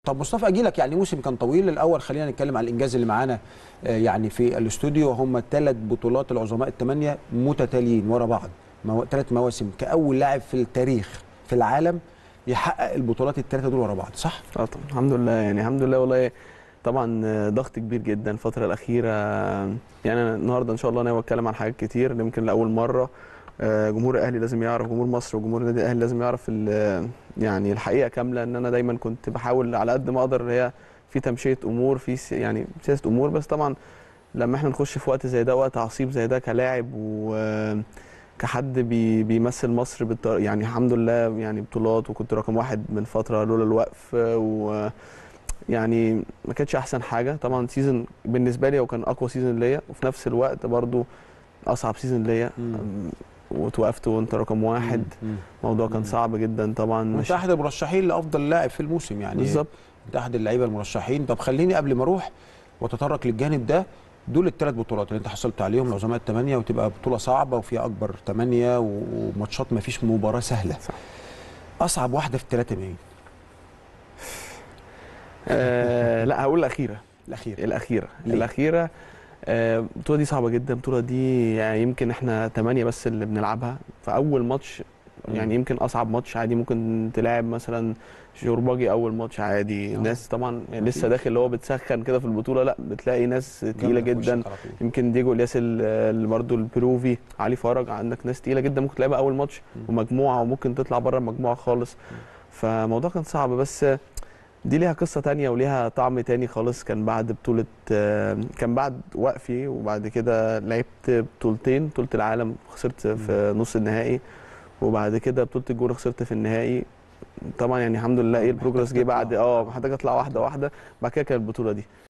طب مصطفى اجي لك يعني موسم كان طويل الاول خلينا نتكلم على الانجاز اللي معانا آه، يعني في الاستوديو هم الثلاث بطولات العظماء الثمانيه متتاليين ورا بعض مو... ثلاث مواسم كاول لاعب في التاريخ في العالم يحقق البطولات الثلاثه دول ورا بعض صح اه طبعا الحمد لله يعني الحمد لله والله طبعا ضغط كبير جدا الفترة الأخيرة يعني أنا النهارده إن شاء الله ناوي أتكلم عن حاجات كتير يمكن لأول مرة آه، جمهور الأهلي لازم يعرف جمهور مصر وجمهور النادي الأهلي لازم يعرف ال- يعني الحقيقة كاملة إن أنا دايما كنت بحاول على قد ما أقدر هي في تمشية أمور في س- يعني سياسة أمور بس طبعا لما احنا نخش في وقت زي ده وقت عصيب زي ده كلاعب وكحد بي بيمثل مصر بالطر... يعني الحمد لله يعني بطولات وكنت رقم واحد من فترة لولا الوقف و يعني ما كانتش احسن حاجه طبعا سيزون بالنسبه لي هو كان اقوى سيزون ليا وفي نفس الوقت برضو اصعب سيزون ليا مم. وتوقفت وانت رقم واحد مم. الموضوع كان مم. صعب جدا طبعا وانت مش احد المرشحين لافضل لاعب في الموسم يعني بالظبط انت احد اللعيبه المرشحين طب خليني قبل ما اروح واتطرق للجانب ده دول الثلاث بطولات اللي انت حصلت عليهم العظماء الثمانيه وتبقى بطوله صعبه وفيها اكبر ثمانيه وماتشات ما فيش مباراه سهله صح. اصعب واحده في الثلاثه مين؟ آه لا هقول الاخيره الاخير الاخيره ليه؟ الاخيره آه، البطوله دي صعبه جدا البطوله دي يعني يمكن احنا ثمانيه بس اللي بنلعبها فاول ماتش يعني يمكن اصعب ماتش عادي ممكن تلاعب مثلا شورباجي اول ماتش عادي آه. ناس طبعا أكيد. لسه داخل اللي هو بتسخن كده في البطوله لا بتلاقي ناس تقيله جامدة في جدا وشك على طول. يمكن ديجو الياس ال- اللي برضه البيروفي علي فرج عندك ناس تقيله جدا ممكن تلعبها اول ماتش مم. ومجموعه وممكن تطلع بره المجموعه خالص فالموضوع كان صعب بس دي ليها قصه تانية وليها طعم تاني خالص كان بعد بطوله آه، كان بعد وقفي وبعد كده لعبت بطولتين بطوله العالم خسرت في نص النهائي وبعد كده بطوله الجونه خسرت في النهائي طبعا يعني الحمد لله ايه البروجرس جه بعد اه محتاج اطلع واحده واحده بعد كده كانت البطوله دي